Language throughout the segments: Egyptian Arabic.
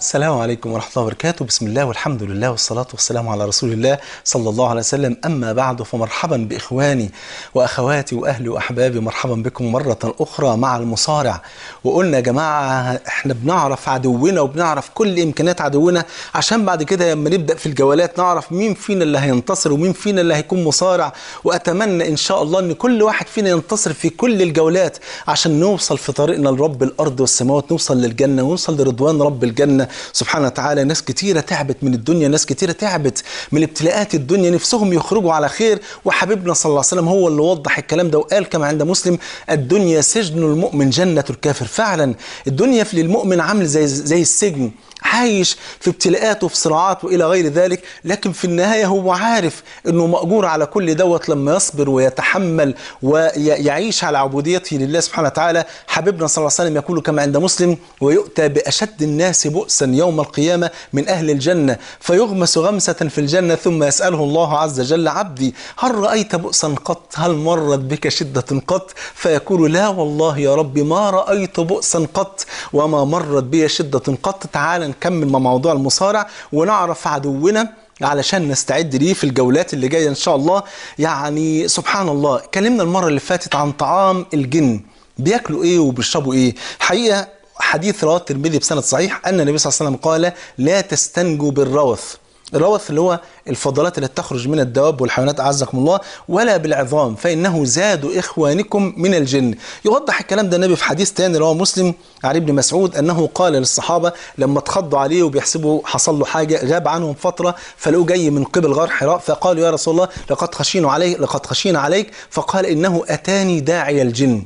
السلام عليكم ورحمة الله وبركاته بسم الله والحمد لله والصلاة والسلام على رسول الله صلى الله عليه وسلم أما بعد فمرحبا بإخواني وأخواتي وأهلي وأحبابي مرحبا بكم مرة أخرى مع المصارع وقلنا يا جماعة احنا بنعرف عدونا وبنعرف كل إمكانيات عدونا عشان بعد كده لما نبدأ في الجولات نعرف مين فينا اللي هينتصر ومين فينا اللي هيكون مصارع وأتمنى إن شاء الله إن كل واحد فينا ينتصر في كل الجولات عشان نوصل في طريقنا لرب الأرض والسماوات نوصل للجنة ونوصل لرضوان رب الجنة سبحانه وتعالى ناس كتيرة تعبت من الدنيا ناس كتيرة تعبت من ابتلاءات الدنيا نفسهم يخرجوا على خير وحبيبنا صلى الله عليه وسلم هو اللي وضح الكلام ده وقال كما عند مسلم الدنيا سجن المؤمن جنة الكافر فعلا الدنيا في للمؤمن عامل زي زي السجن عايش في ابتلاءات وفي صراعات والى غير ذلك لكن في النهايه هو عارف انه ماجور على كل دوت لما يصبر ويتحمل ويعيش على عبوديته لله سبحانه وتعالى حبيبنا صلى الله عليه وسلم يقول كما عند مسلم ويؤتى باشد الناس بؤسا يوم القيامه من اهل الجنه فيغمس غمسه في الجنه ثم يساله الله عز وجل عبدي هل رايت بؤسا قط هل مرت بك شده قط فيقول لا والله يا رب ما رايت بؤسا قط وما مرت بي شده قط تعالى نكمل مع موضوع المصارع ونعرف عدونا علشان نستعد ليه في الجولات اللي جايه ان شاء الله يعني سبحان الله كلمنا المره اللي فاتت عن طعام الجن بياكلوا ايه وبيشربوا ايه حقيقه حديث رواه الترمذي بسند صحيح ان النبي صلى الله عليه وسلم قال لا تستنجوا بالروث الروث اللي هو الفضلات التي تخرج من الدواب والحيوانات اعزكم الله ولا بالعظام فانه زاد اخوانكم من الجن يوضح الكلام ده النبي في حديث تاني رواه مسلم عن ابن مسعود انه قال للصحابه لما اتخضوا عليه وبيحسبوا حصل له حاجه غاب عنهم فتره فلقوه جاي من قبل غار حراء فقالوا يا رسول الله لقد خشينا عليك لقد خشينا عليك فقال انه اتاني داعي الجن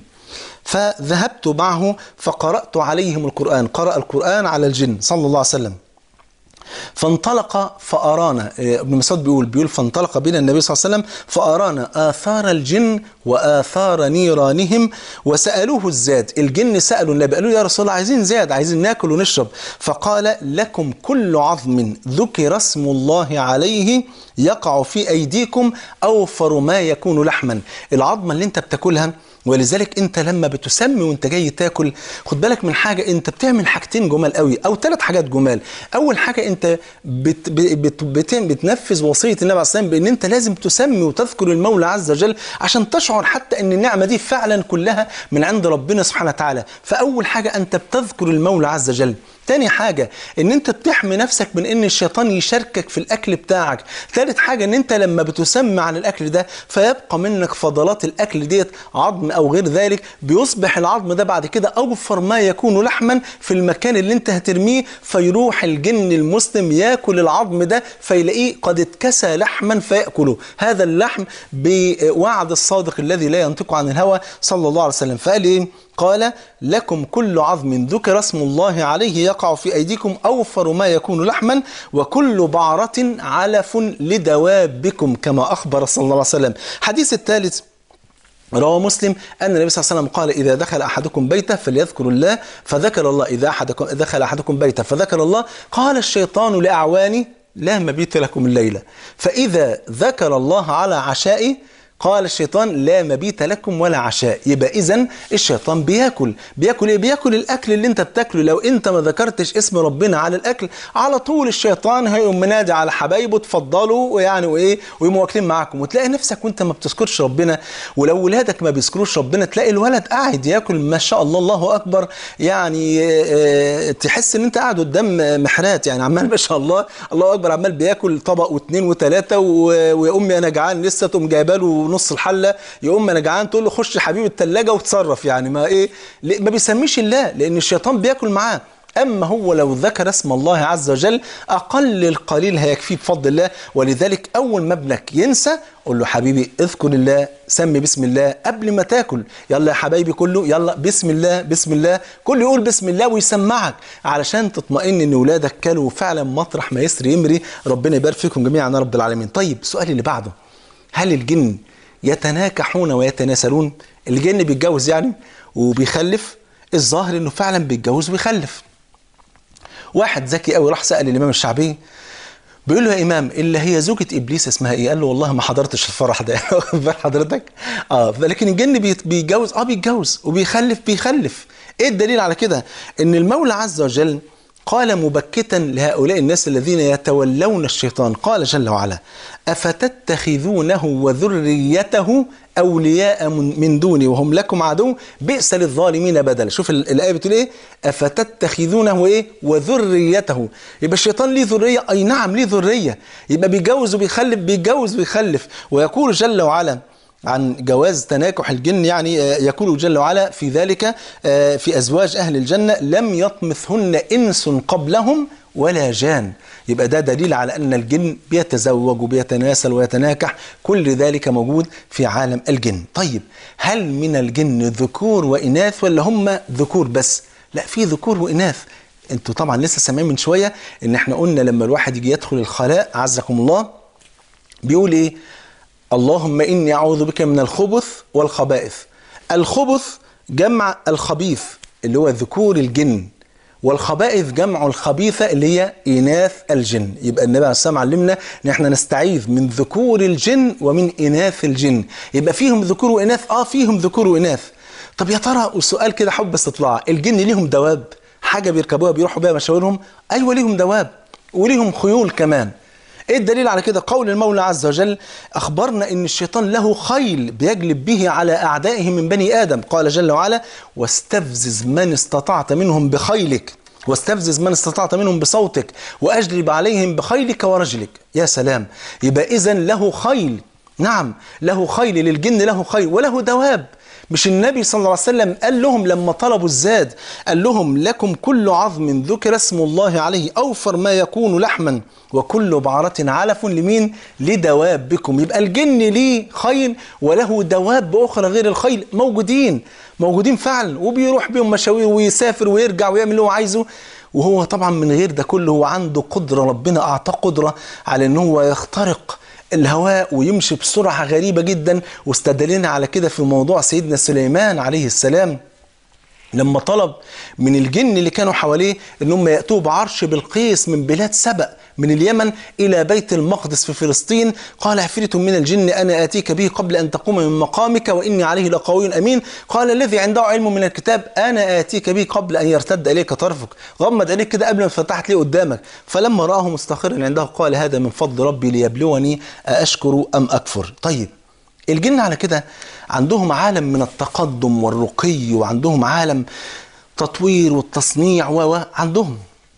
فذهبت معه فقرات عليهم القران قرأ القران على الجن صلى الله عليه وسلم فانطلق فأرانا ابن مسعود بيقول بيقول فانطلق بنا النبي صلى الله عليه وسلم فأرانا آثار الجن وآثار نيرانهم وسألوه الزاد الجن سألوا النبي قالوا يا رسول الله عايزين زاد عايزين ناكل ونشرب فقال لكم كل عظم ذكر اسم الله عليه يقع في أيديكم أوفر ما يكون لحما العظمة اللي انت بتاكلها ولذلك انت لما بتسمي وانت جاي تاكل خد بالك من حاجه انت بتعمل حاجتين جمال قوي او ثلاث حاجات جمال اول حاجه انت بت بت بت بتنفذ وصيه النبي عليه الصلاه والسلام بان انت لازم تسمي وتذكر المولى عز وجل عشان تشعر حتى ان النعمه دي فعلا كلها من عند ربنا سبحانه وتعالى فاول حاجه انت بتذكر المولى عز وجل تاني حاجة ان انت بتحمي نفسك من ان الشيطان يشاركك في الاكل بتاعك ثالث حاجة ان انت لما بتسمى عن الاكل ده فيبقى منك فضلات الاكل ديت عظم او غير ذلك بيصبح العظم ده بعد كده اوفر ما يكون لحما في المكان اللي انت هترميه فيروح الجن المسلم ياكل العظم ده فيلاقيه قد اتكسى لحما فياكله هذا اللحم بوعد الصادق الذي لا ينطق عن الهوى صلى الله عليه وسلم فقال ايه قال لكم كل عظم ذكر اسم الله عليه يقع في أيديكم أوفر ما يكون لحما وكل بعرة علف لدوابكم كما أخبر صلى الله عليه وسلم حديث الثالث روى مسلم أن النبي صلى الله عليه وسلم قال إذا دخل أحدكم بيته فليذكر الله فذكر الله إذا أحدكم دخل أحدكم بيته فذكر الله قال الشيطان لأعواني لا مبيت لكم الليلة فإذا ذكر الله على عشائه قال الشيطان لا مبيت لكم ولا عشاء يبقى اذا الشيطان بياكل بياكل ايه بياكل الاكل اللي انت بتاكله لو انت ما ذكرتش اسم ربنا على الاكل على طول الشيطان هيقوم منادي على حبايبه اتفضلوا ويعني وايه ويقوموا واكلين معاكم وتلاقي نفسك وانت ما بتذكرش ربنا ولو ولادك ما بيذكروش ربنا تلاقي الولد قاعد ياكل ما شاء الله الله اكبر يعني اه تحس ان انت قاعد قدام محرات يعني عمال ما شاء الله الله اكبر عمال بياكل طبق واثنين وثلاثه ويا امي انا جعان لسه تقوم جايبه له نص الحله يقوم انا جعان تقول له خش حبيبي الثلاجه وتصرف يعني ما ايه ما بيسميش الله لان الشيطان بياكل معاه أما هو لو ذكر اسم الله عز وجل أقل القليل هيكفيه بفضل الله ولذلك أول ما ابنك ينسى قول له حبيبي اذكر الله سمي بسم الله قبل ما تاكل يلا يا حبايبي كله يلا بسم الله بسم الله كله يقول بسم الله ويسمعك علشان تطمئن ان ولادك كلوا فعلا مطرح ما يسري يمري ربنا يبارك فيكم جميعا يا رب العالمين طيب السؤال اللي بعده هل الجن يتناكحون ويتناسلون الجن بيتجوز يعني وبيخلف الظاهر انه فعلا بيتجوز ويخلف واحد ذكي قوي راح سال الامام الشعبي بيقول له يا امام اللي هي زوجة ابليس اسمها ايه؟ قال له والله ما حضرتش الفرح ده واخد بال حضرتك؟ اه لكن الجن بيت- بيتجوز اه بيتجوز وبيخلف بيخلف ايه الدليل على كده؟ ان المولى عز وجل قال مبكتا لهؤلاء الناس الذين يتولون الشيطان قال جل وعلا أفتتخذونه وذريته أولياء من من دوني وهم لكم عدو بئس للظالمين بدلا شوف ال- الآية بتقول إيه أفتتخذونه إيه وذريته يبقى الشيطان ليه ذرية أي نعم ليه ذرية يبقى بيجوز وبيخلف بيجوز ويخلف ويقول جل وعلا عن جواز تناكح الجن يعني آه، يقول جل وعلا في ذلك آه، في أزواج أهل الجنة لم يطمثهن إنس قبلهم ولا جان يبقى ده دليل على أن الجن بيتزوج وبيتناسل ويتناكح كل ذلك موجود في عالم الجن طيب هل من الجن ذكور وإناث ولا هم ذكور بس لا في ذكور وإناث انتوا طبعا لسه سامعين من شوية ان احنا قلنا لما الواحد يجي يدخل الخلاء عزكم الله بيقول ايه اللهم إني أعوذ بك من الخبث والخبائث الخبث جمع الخبيث اللي هو ذكور الجن والخبائث جمع الخبيثة اللي هي إناث الجن يبقى النبي عليه السلام علمنا إن احنا نستعيذ من ذكور الجن ومن إناث الجن يبقى فيهم ذكور وإناث آه فيهم ذكور وإناث طب يا ترى وسؤال كده حب استطلاع الجن ليهم دواب حاجة بيركبوها بيروحوا بيها مشاورهم أيوة ليهم دواب وليهم خيول كمان ايه الدليل على كده قول المولى عز وجل اخبرنا ان الشيطان له خيل بيجلب به على اعدائه من بني ادم قال جل وعلا واستفزز من استطعت منهم بخيلك واستفزز من استطعت منهم بصوتك واجلب عليهم بخيلك ورجلك يا سلام يبقى اذا له خيل نعم له خيل للجن له خيل وله دواب مش النبي صلى الله عليه وسلم قال لهم لما طلبوا الزاد قال لهم لكم كل عظم ذكر اسم الله عليه أوفر ما يكون لحما وكل بعرة علف لمين لدوابكم يبقى الجن ليه خيل وله دواب أخرى غير الخيل موجودين موجودين فعلا وبيروح بيهم مشاوير ويسافر ويرجع ويعمل اللي هو عايزه وهو طبعا من غير ده كله هو عنده قدرة ربنا أعطاه قدرة على أن هو يخترق الهواء ويمشي بسرعة غريبة جدا واستدلنا على كده في موضوع سيدنا سليمان عليه السلام لما طلب من الجن اللي كانوا حواليه انهم ياتوا بعرش بلقيس من بلاد سبأ من اليمن الى بيت المقدس في فلسطين قال عفريت من الجن انا اتيك به قبل ان تقوم من مقامك واني عليه لقوي امين قال الذي عنده علم من الكتاب انا اتيك به قبل ان يرتد اليك طرفك غمض عليك كده قبل ما فتحت لي قدامك فلما راه مستقرا عنده قال هذا من فضل ربي ليبلوني أأشكر ام اكفر طيب الجن على كده عندهم عالم من التقدم والرقي وعندهم عالم تطوير والتصنيع و و- عندهم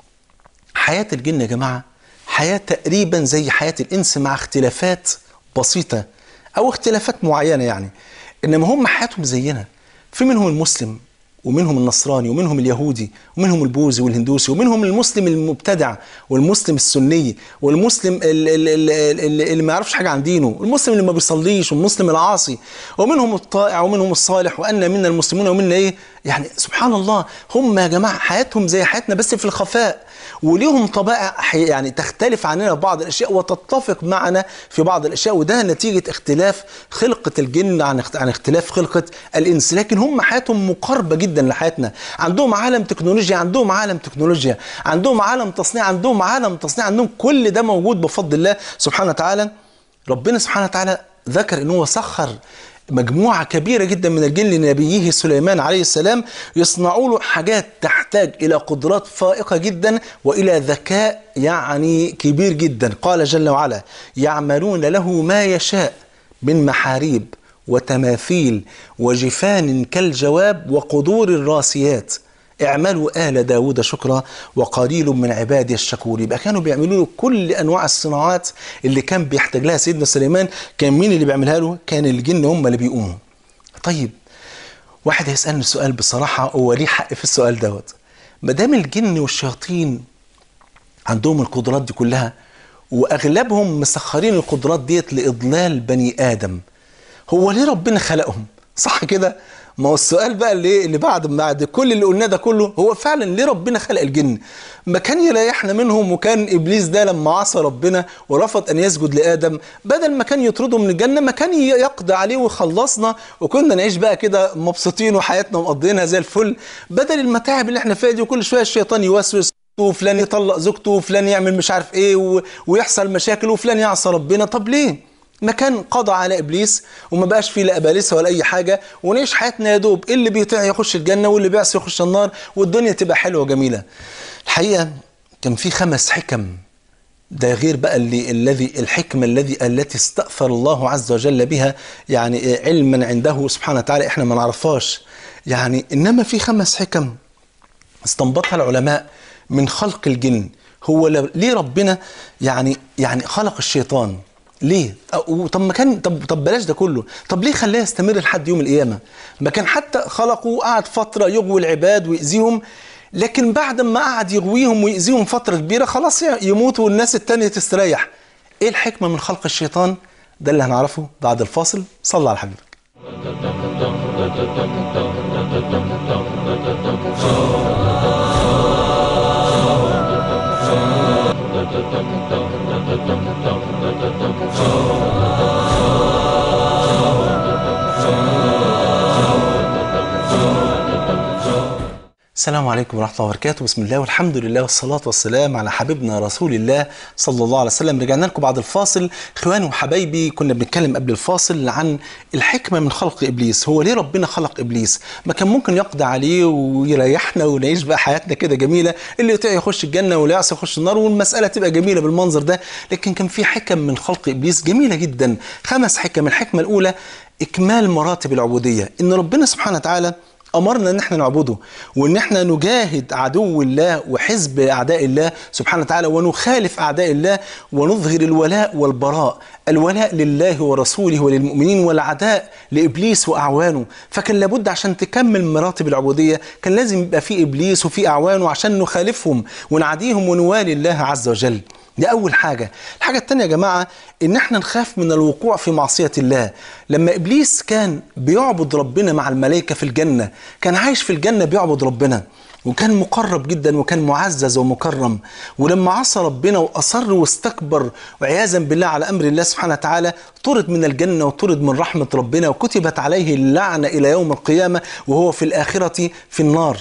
حياة الجن يا جماعة حياة تقريبا زي حياة الإنس مع اختلافات بسيطة أو اختلافات معينة يعني إنما هم حياتهم زينا في منهم المسلم ومنهم النصراني ومنهم اليهودي ومنهم البوذي والهندوسي ومنهم المسلم المبتدع والمسلم السني والمسلم ال- ال- ال- ال- اللي ما يعرفش حاجه عن دينه والمسلم اللي ما بيصليش والمسلم العاصي ومنهم الطائع ومنهم الصالح وان منا المسلمون ومنا ايه يعني سبحان الله هم يا جماعه حياتهم زي حياتنا بس في الخفاء وليهم طبائع حي- يعني تختلف عننا في بعض الاشياء وتتفق معنا في بعض الاشياء وده نتيجه اختلاف خلقه الجن عن اخت- عن اختلاف خلقه الانس لكن هم حياتهم مقاربه جدا لحياتنا عندهم عالم تكنولوجيا عندهم عالم تكنولوجيا عندهم عالم تصنيع عندهم عالم تصنيع عندهم كل ده موجود بفضل الله سبحانه وتعالى ربنا سبحانه وتعالى ذكر ان هو سخر مجموعة كبيرة جدا من الجن لنبيه سليمان عليه السلام يصنعوا له حاجات تحتاج إلى قدرات فائقة جدا وإلى ذكاء يعني كبير جدا قال جل وعلا يعملون له ما يشاء من محاريب وتماثيل وجفان كالجواب وقدور الراسيات اعملوا آل داود شكرا وقليل من عبادي الشكور يبقى كانوا بيعملوا له كل أنواع الصناعات اللي كان بيحتاج لها سيدنا سليمان كان مين اللي بيعملها له كان الجن هم اللي بيقوموا طيب واحد هيسألني سؤال بصراحة هو ليه حق في السؤال دوت ما دام الجن والشياطين عندهم القدرات دي كلها واغلبهم مسخرين القدرات ديت لاضلال بني ادم هو ليه ربنا خلقهم صح كده ما هو السؤال بقى اللي اللي بعد بعد كل اللي قلناه ده كله هو فعلا ليه ربنا خلق الجن ما كان يريحنا منهم وكان ابليس ده لما عصى ربنا ورفض ان يسجد لادم بدل ما كان يطرده من الجنه ما كان يقضي عليه ويخلصنا وكنا نعيش بقى كده مبسوطين وحياتنا مقضيينها زي الفل بدل المتاعب اللي احنا فيها دي وكل شويه الشيطان يوسوس وفلان يطلق زوجته وفلان يعمل مش عارف ايه و... ويحصل مشاكل وفلان يعصى ربنا طب ليه مكان قضى على ابليس وما بقاش فيه لا ابالسه ولا اي حاجه ونعيش حياتنا يا دوب اللي بيطيع يخش الجنه واللي بيعصي يخش النار والدنيا تبقى حلوه وجميله الحقيقه كان في خمس حكم ده غير بقى اللي الذي الحكمة الذي التي استأثر الله عز وجل بها يعني علما عنده سبحانه وتعالى احنا ما نعرفهاش يعني انما في خمس حكم استنبطها العلماء من خلق الجن هو ليه ربنا يعني يعني خلق الشيطان ليه؟ طب ما كان طب طب بلاش ده كله، طب ليه خلاه يستمر لحد يوم القيامه؟ ما كان حتى خلقه وقعد فتره يغوي العباد ويأذيهم لكن بعد ما قعد يغويهم ويأذيهم فترة كبيرة خلاص يموتوا والناس التانية تستريح ايه الحكمة من خلق الشيطان ده اللي هنعرفه بعد الفاصل صلى على حبيبك السلام عليكم ورحمة الله وبركاته بسم الله والحمد لله والصلاة والسلام على حبيبنا رسول الله صلى الله عليه وسلم رجعنا لكم بعد الفاصل اخواني وحبايبي كنا بنتكلم قبل الفاصل عن الحكمة من خلق إبليس هو ليه ربنا خلق إبليس ما كان ممكن يقضي عليه ويريحنا ونعيش بقى حياتنا كده جميلة اللي يطيع يخش الجنة واللي يعصي يخش النار والمسألة تبقى جميلة بالمنظر ده لكن كان في حكم من خلق إبليس جميلة جدا خمس حكم الحكمة الأولى إكمال مراتب العبودية إن ربنا سبحانه وتعالى امرنا ان احنا نعبده وان احنا نجاهد عدو الله وحزب اعداء الله سبحانه وتعالى ونخالف اعداء الله ونظهر الولاء والبراء الولاء لله ورسوله وللمؤمنين والعداء لابليس واعوانه فكان لابد عشان تكمل مراتب العبوديه كان لازم يبقى في ابليس وفي اعوانه عشان نخالفهم ونعاديهم ونوالي الله عز وجل دي أول حاجة الحاجة التانية يا جماعة إن احنا نخاف من الوقوع في معصية الله لما إبليس كان بيعبد ربنا مع الملائكة في الجنة كان عايش في الجنة بيعبد ربنا وكان مقرب جدا وكان معزز ومكرم ولما عصى ربنا واصر واستكبر وعياذا بالله على امر الله سبحانه وتعالى طرد من الجنه وطرد من رحمه ربنا وكتبت عليه اللعنه الى يوم القيامه وهو في الاخره في النار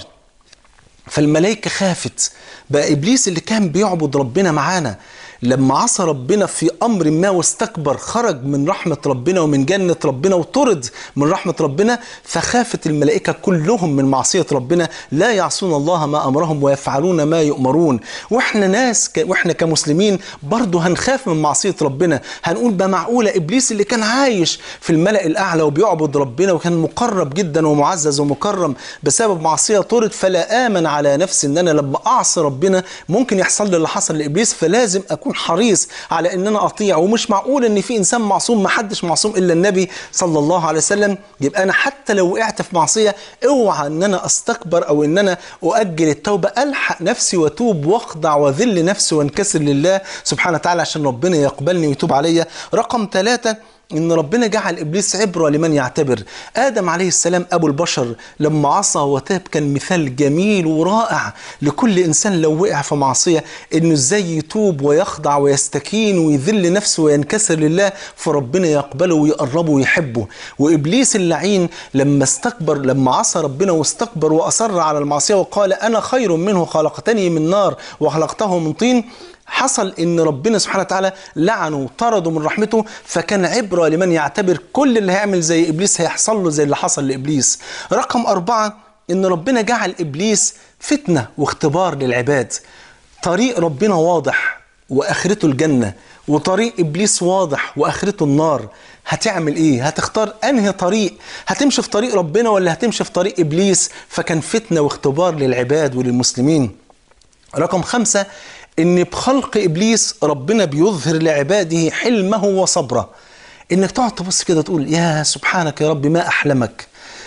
فالملائكة خافت بقى إبليس اللي كان بيعبد ربنا معانا لما عصى ربنا في أمر ما واستكبر خرج من رحمة ربنا ومن جنة ربنا وطرد من رحمة ربنا فخافت الملائكة كلهم من معصية ربنا لا يعصون الله ما أمرهم ويفعلون ما يؤمرون وإحنا ناس ك... وإحنا كمسلمين برضه هنخاف من معصية ربنا هنقول بقى معقولة إبليس اللي كان عايش في الملأ الأعلى وبيعبد ربنا وكان مقرب جدا ومعزز ومكرم بسبب معصية طرد فلا آمن على نفسي إن أنا لما أعصي ربنا ممكن يحصل لي اللي حصل لإبليس فلازم أكون حريص على ان انا اطيع ومش معقول ان في انسان معصوم ما حدش معصوم الا النبي صلى الله عليه وسلم يبقى انا حتى لو وقعت في معصيه اوعى ان انا استكبر او ان انا اؤجل التوبه الحق نفسي واتوب واخضع واذل نفسي وانكسر لله سبحانه وتعالى عشان ربنا يقبلني ويتوب عليا رقم ثلاثة ان ربنا جعل ابليس عبره لمن يعتبر ادم عليه السلام ابو البشر لما عصى وتاب كان مثال جميل ورائع لكل انسان لو وقع في معصيه انه ازاي يتوب ويخضع ويستكين ويذل نفسه وينكسر لله فربنا يقبله ويقربه ويحبه وابليس اللعين لما استكبر لما عصى ربنا واستكبر واصر على المعصيه وقال انا خير منه خلقتني من نار وخلقته من طين حصل ان ربنا سبحانه وتعالى لعنه وطرده من رحمته فكان عبره لمن يعتبر كل اللي هيعمل زي ابليس هيحصل له زي اللي حصل لابليس. رقم اربعه ان ربنا جعل ابليس فتنه واختبار للعباد. طريق ربنا واضح واخرته الجنه وطريق ابليس واضح واخرته النار. هتعمل ايه؟ هتختار انهي طريق؟ هتمشي في طريق ربنا ولا هتمشي في طريق ابليس؟ فكان فتنه واختبار للعباد وللمسلمين. رقم خمسه ان بخلق ابليس ربنا بيظهر لعباده حلمه وصبره انك تقعد تبص كده تقول يا سبحانك يا رب ما احلمك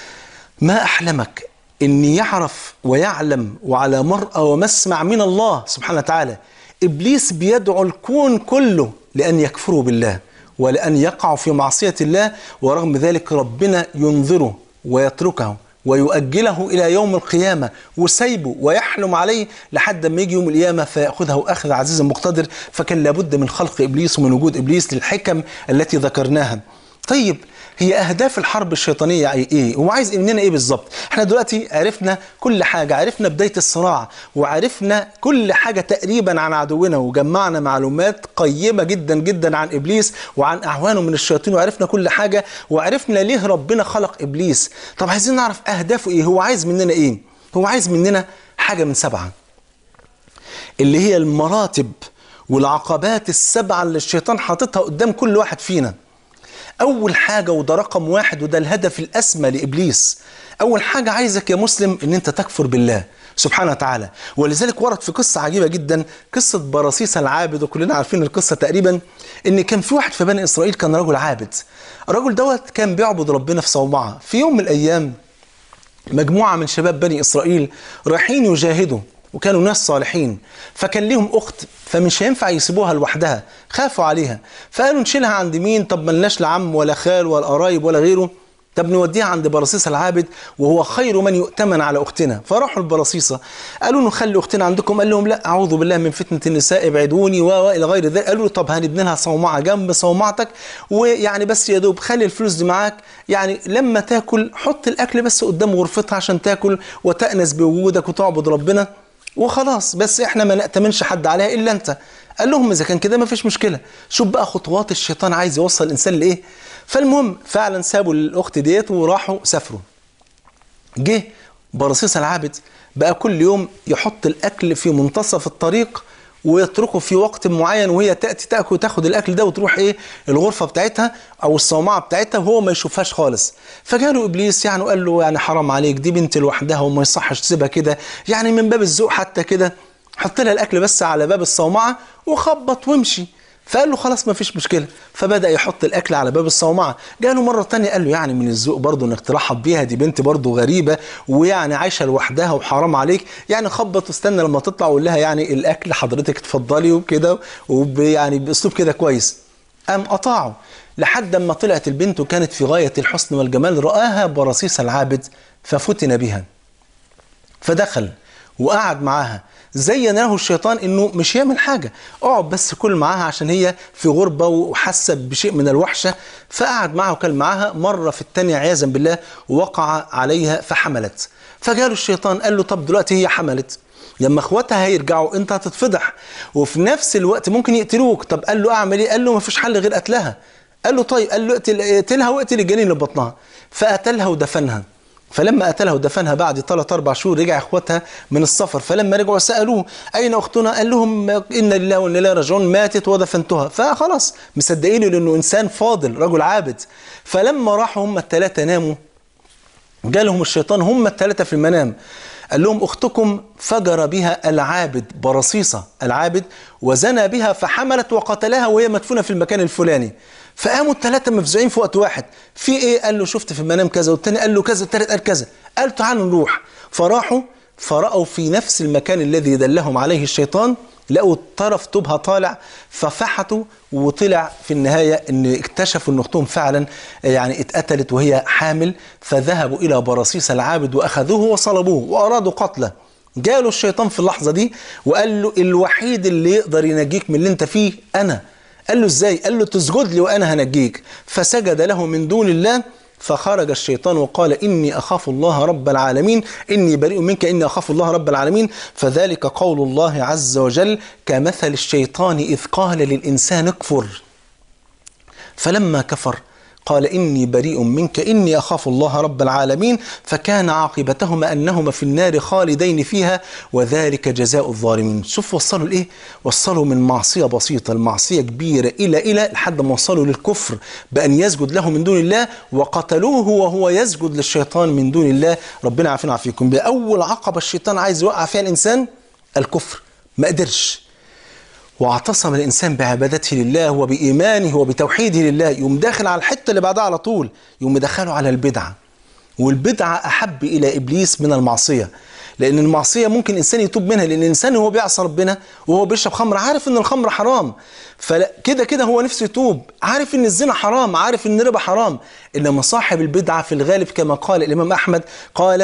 ما احلمك ان يعرف ويعلم وعلى مرأى ومسمع من الله سبحانه وتعالى ابليس بيدعو الكون كله لان يكفروا بالله ولان يقعوا في معصيه الله ورغم ذلك ربنا ينظره ويتركه ويؤجله إلى يوم القيامة وسيبه ويحلم عليه لحد ما يجي يوم القيامة فيأخذه أخذ عزيز مقتدر فكان لابد من خلق إبليس ومن وجود إبليس للحكم التي ذكرناها طيب هي اهداف الحرب الشيطانيه ايه هو عايز مننا ايه بالظبط احنا دلوقتي عرفنا كل حاجه عرفنا بدايه الصراع وعرفنا كل حاجه تقريبا عن عدونا وجمعنا معلومات قيمه جدا جدا عن ابليس وعن اعوانه من الشياطين وعرفنا كل حاجه وعرفنا ليه ربنا خلق ابليس طب عايزين نعرف اهدافه ايه هو عايز مننا ايه هو عايز مننا حاجه من سبعه اللي هي المراتب والعقبات السبعه اللي الشيطان حاططها قدام كل واحد فينا أول حاجة وده رقم واحد وده الهدف الأسمى لإبليس أول حاجة عايزك يا مسلم إن أنت تكفر بالله سبحانه وتعالى ولذلك ورد في قصة عجيبة جدا قصة براسيس العابد وكلنا عارفين القصة تقريبا إن كان في واحد في بني إسرائيل كان رجل عابد الرجل دوت كان بيعبد ربنا في صومعة في يوم من الأيام مجموعة من شباب بني إسرائيل رايحين يجاهدوا وكانوا ناس صالحين فكان ليهم اخت فمش هينفع يسيبوها لوحدها خافوا عليها فقالوا نشيلها عند مين طب ملناش لا عم ولا خال ولا قرايب ولا غيره طب نوديها عند برصيصة العابد وهو خير من يؤتمن على اختنا فراحوا البرصيصة قالوا له خلي اختنا عندكم قال لهم لا اعوذ بالله من فتنه النساء ابعدوني و الى غير ذلك قالوا له طب هنبني لها صومعه جنب صومعتك ويعني بس يا دوب خلي الفلوس دي معاك يعني لما تاكل حط الاكل بس قدام غرفتها عشان تاكل وتأنس بوجودك وتعبد ربنا وخلاص بس احنا ما نأتمنش حد عليها الا انت قال لهم اذا كان كده ما فيش مشكله شوف بقى خطوات الشيطان عايز يوصل الانسان لايه فالمهم فعلا سابوا الاخت ديت وراحوا سافروا جه برصيص العابد بقى كل يوم يحط الاكل في منتصف الطريق ويتركه في وقت معين وهي تاتي تاكل تاخد الاكل ده وتروح ايه الغرفه بتاعتها او الصومعه بتاعتها وهو ما يشوفهاش خالص فجاله ابليس يعني وقال له يعني حرام عليك دي بنت لوحدها وما يصحش تسيبها كده يعني من باب الذوق حتى كده حط لها الاكل بس على باب الصومعه وخبط وامشي فقال له خلاص ما فيش مشكله فبدا يحط الاكل على باب الصومعه جاله مره تانية قال له يعني من الذوق برضه انك ترحب بيها دي بنت برضه غريبه ويعني عايشه لوحدها وحرام عليك يعني خبط واستنى لما تطلع وقول لها يعني الاكل حضرتك اتفضلي وكده ويعني باسلوب كده كويس قام قطعه لحد اما طلعت البنت وكانت في غايه الحسن والجمال راها برصيص العابد ففتن بها فدخل وقعد معاها زين له الشيطان انه مش يعمل حاجه اقعد بس كل معاها عشان هي في غربه وحاسه بشيء من الوحشه فقعد معاها وكل معاها مره في الثانيه عياذا بالله وقع عليها فحملت فجاله الشيطان قال له طب دلوقتي هي حملت لما اخواتها هيرجعوا انت هتتفضح وفي نفس الوقت ممكن يقتلوك طب قال له اعمل ايه قال له ما فيش حل غير قتلها قال له طيب قال له اقتل اقتلها واقتل الجنين اللي بطنها فقتلها ودفنها فلما قتلها ودفنها بعد ثلاث اربع شهور رجع اخواتها من السفر فلما رجعوا سالوه اين اختنا؟ قال لهم ان لله وانا اليه راجعون ماتت ودفنتها فخلاص مصدقينه لانه انسان فاضل رجل عابد فلما راحوا هم الثلاثه ناموا جالهم الشيطان هم الثلاثه في المنام قال لهم اختكم فجر بها العابد برصيصه العابد وزنى بها فحملت وقتلها وهي مدفونه في المكان الفلاني فقاموا الثلاثه مفزوعين في وقت واحد في ايه قال له شفت في المنام كذا والتاني قال له كذا التالت قال كذا قال تعالوا نروح فراحوا فرأوا في نفس المكان الذي دلهم عليه الشيطان لقوا طرف طوبها طالع ففحتوا وطلع في النهاية ان اكتشفوا ان اختهم فعلا يعني اتقتلت وهي حامل فذهبوا الى برصيص العابد واخذوه وصلبوه وارادوا قتله جاله الشيطان في اللحظة دي وقال له الوحيد اللي يقدر ينجيك من اللي انت فيه انا قال له ازاي قال له تسجد لي وانا هنجيك فسجد له من دون الله فخرج الشيطان وقال إني أخاف الله رب العالمين إني بريء منك إني أخاف الله رب العالمين فذلك قول الله عز وجل كمثل الشيطان إذ قال للإنسان اكفر فلما كفر قال إني بريء منك إني أخاف الله رب العالمين فكان عاقبتهما أنهما في النار خالدين فيها وذلك جزاء الظالمين شوف وصلوا لإيه وصلوا من معصية بسيطة لمعصية كبيرة إلى إلى لحد ما وصلوا للكفر بأن يسجد له من دون الله وقتلوه وهو يسجد للشيطان من دون الله ربنا عافينا وعافيكم بأول عقبة الشيطان عايز يوقع فيها الإنسان الكفر ما قدرش واعتصم الانسان بعبادته لله وبايمانه وبتوحيده لله يقوم داخل على الحته اللي بعدها على طول يقوم مدخله على البدعه والبدعه احب الى ابليس من المعصيه لان المعصيه ممكن الانسان يتوب منها لان الانسان وهو بيعصى ربنا وهو بيشرب خمر عارف ان الخمر حرام فكده كده هو نفسه يتوب عارف ان الزنا حرام عارف ان الربا حرام انما صاحب البدعه في الغالب كما قال الامام احمد قال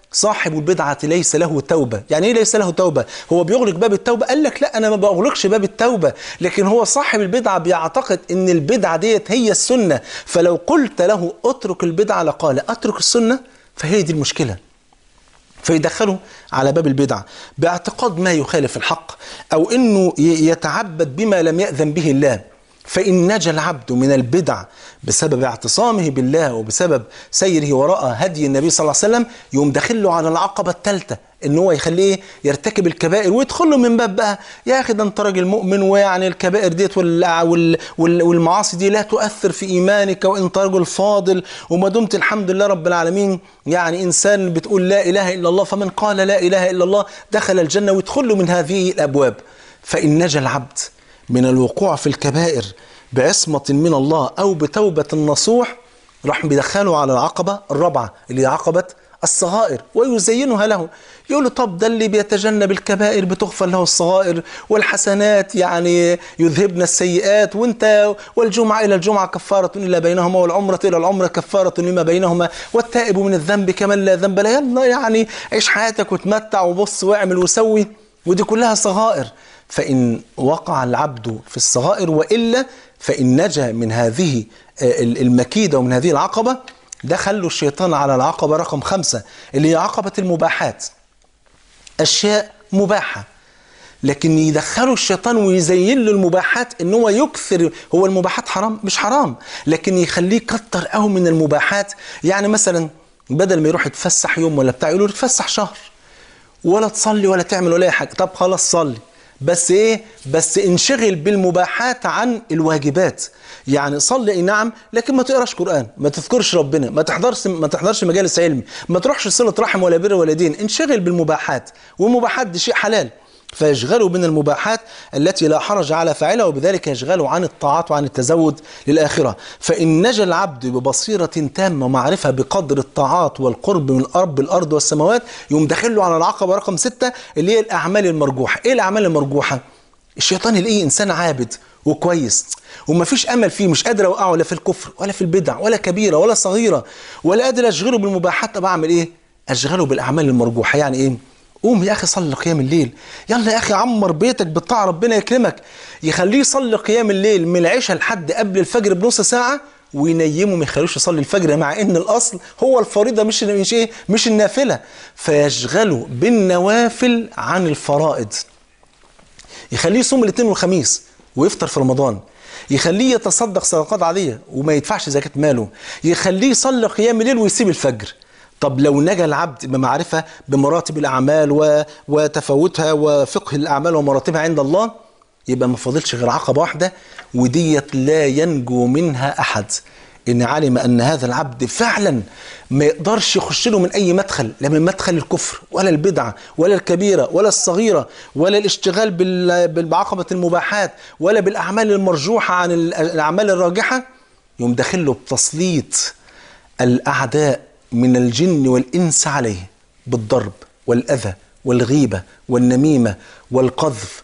صاحب البدعة ليس له توبة يعني ايه ليس له توبة هو بيغلق باب التوبة قال لك لا انا ما بغلقش باب التوبة لكن هو صاحب البدعة بيعتقد ان البدعة ديت هي السنة فلو قلت له اترك البدعة لقال اترك السنة فهي دي المشكلة فيدخله على باب البدعة باعتقاد ما يخالف الحق أو أنه يتعبد بما لم يأذن به الله فإن نجا العبد من البدع بسبب اعتصامه بالله وبسبب سيره وراء هدي النبي صلى الله عليه وسلم يقوم داخله على العقبة الثالثة ان هو يخليه يرتكب الكبائر ويدخل له من باب بقى يا اخي ده انت راجل مؤمن ويعني الكبائر ديت والمعاصي دي لا تؤثر في ايمانك وانت رجل فاضل وما دمت الحمد لله رب العالمين يعني انسان بتقول لا اله الا الله فمن قال لا اله الا الله دخل الجنه ويدخل له من هذه الابواب فان نجا العبد من الوقوع في الكبائر بعصمة من الله أو بتوبة نصوح راح بيدخله على العقبة الرابعة اللي هي عقبة الصغائر ويزينها له يقول له طب ده اللي بيتجنب الكبائر بتغفر له الصغائر والحسنات يعني يذهبن السيئات وانت والجمعة إلى الجمعة كفارة إلا بينهما والعمرة إلى العمرة كفارة لما بينهما والتائب من الذنب كمن لا ذنب له يلا يعني عيش حياتك وتمتع وبص واعمل وسوي ودي كلها صغائر فإن وقع العبد في الصغائر وإلا فإن نجا من هذه المكيدة ومن هذه العقبة دخلوا الشيطان على العقبة رقم خمسة اللي هي عقبة المباحات أشياء مباحة لكن يدخلوا الشيطان ويزين له المباحات ان هو يكثر هو المباحات حرام مش حرام لكن يخليه يكتر قوي من المباحات يعني مثلا بدل ما يروح يتفسح يوم ولا بتاع يقول له تفسح شهر ولا تصلي ولا تعمل ولا اي حاجه طب خلاص صلي بس ايه بس انشغل بالمباحات عن الواجبات يعني صلي اي نعم لكن ما تقراش قران ما تذكرش ربنا ما تحضرش ما تحضرش مجالس علم ما تروحش صله رحم ولا بر ولا دين انشغل بالمباحات والمباحات دي شيء حلال فيشغلوا من المباحات التي لا حرج على فاعلها وبذلك يشغلوا عن الطاعات وعن التزود للآخرة فإن نجا العبد ببصيرة تامة ومعرفة بقدر الطاعات والقرب من رب الأرض والسماوات يقوم داخله على العقبة رقم ستة اللي هي الأعمال المرجوحة إيه الأعمال المرجوحة؟ الشيطان يلاقيه إنسان عابد وكويس وما فيش امل فيه مش قادر اوقعه لا في الكفر ولا في البدع ولا كبيره ولا صغيره ولا قادر اشغله بالمباحات طب اعمل ايه؟ اشغله بالاعمال المرجوحه يعني ايه؟ قوم يا اخي صلي قيام الليل يلا يا اخي عمر بيتك بالطاعه ربنا يكرمك يخليه يصلي قيام الليل من العشاء لحد قبل الفجر بنص ساعه وينيمه ما يخلوش يصلي الفجر مع ان الاصل هو الفريضه مش مش ايه مش النافله فيشغله بالنوافل عن الفرائض يخليه يصوم الاثنين والخميس ويفطر في رمضان يخليه يتصدق صدقات عاديه وما يدفعش زكاه ماله يخليه يصلي قيام الليل ويسيب الفجر طب لو نجا العبد بمعرفة بمراتب الأعمال و... وتفاوتها وفقه الأعمال ومراتبها عند الله يبقى ما فاضلش غير عقبة واحدة وديت لا ينجو منها أحد إن علم أن هذا العبد فعلا ما يقدرش يخش له من أي مدخل لا من مدخل الكفر ولا البدعة ولا الكبيرة ولا الصغيرة ولا الاشتغال بال... بعقبة المباحات ولا بالأعمال المرجوحة عن الأعمال الراجحة يوم داخله بتسليط الأعداء من الجن والإنس عليه بالضرب والأذى والغيبة والنميمة والقذف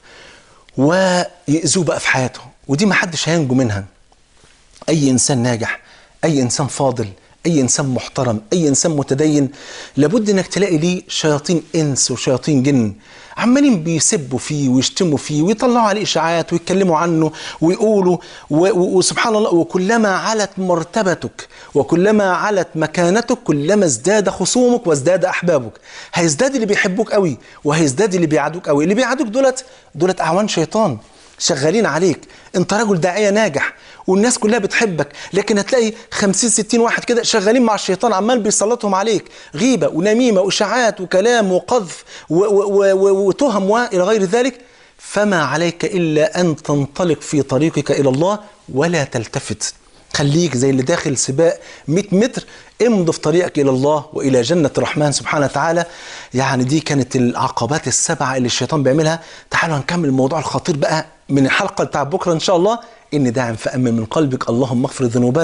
ويأذوه بقى في حياته ودي ما حدش هينجو منها أي إنسان ناجح أي إنسان فاضل أي إنسان محترم أي إنسان متدين لابد إنك تلاقي ليه شياطين إنس وشياطين جن عمالين بيسبوا فيه ويشتموا فيه ويطلعوا عليه إشاعات ويتكلموا عنه ويقولوا وسبحان الله وكلما علت مرتبتك وكلما علت مكانتك كلما ازداد خصومك وازداد أحبابك هيزداد اللي بيحبوك قوي وهيزداد اللي بيعادوك قوي اللي بيعادوك دولت دولت أعوان شيطان شغالين عليك انت رجل داعيه ناجح والناس كلها بتحبك لكن هتلاقي 50 60 واحد كده شغالين مع الشيطان عمال بيسلطهم عليك غيبه ونميمه واشاعات وكلام وقذف وتهم والى غير ذلك فما عليك الا ان تنطلق في طريقك الى الله ولا تلتفت خليك زي اللي داخل سباق 100 متر امضي في طريقك الى الله والى جنه الرحمن سبحانه وتعالى يعني دي كانت العقبات السبعه اللي الشيطان بيعملها تعالوا هنكمل الموضوع الخطير بقى من الحلقه بتاع بكره ان شاء الله ان داعم فامن من قلبك اللهم اغفر ذنوبنا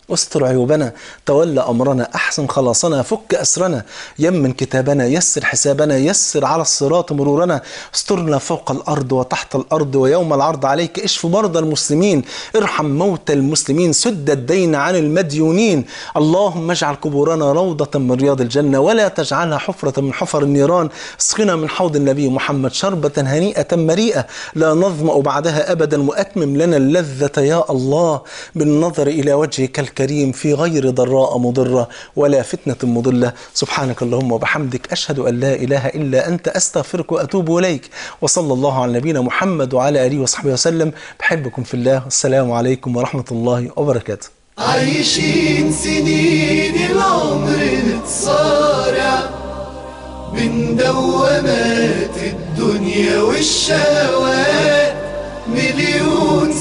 استر عيوبنا تولى أمرنا أحسن خلاصنا فك أسرنا يمن كتابنا يسر حسابنا يسر على الصراط مرورنا استرنا فوق الأرض وتحت الأرض ويوم العرض عليك اشف مرضى المسلمين ارحم موتى المسلمين سد الدين عن المديونين اللهم اجعل قبورنا روضة من رياض الجنة ولا تجعلها حفرة من حفر النيران اسقنا من حوض النبي محمد شربة هنيئة مريئة لا نظمأ بعدها أبدا وأتمم لنا اللذة يا الله بالنظر إلى وجهك الكريم في غير ضراء مضرة ولا فتنة مضلة سبحانك اللهم وبحمدك أشهد أن لا إله إلا أنت أستغفرك وأتوب إليك وصلى الله على نبينا محمد وعلى آله وصحبه وسلم بحبكم في الله السلام عليكم ورحمة الله وبركاته عايشين سنين العمر نتصارع من دوامات الدنيا والشهوات مليون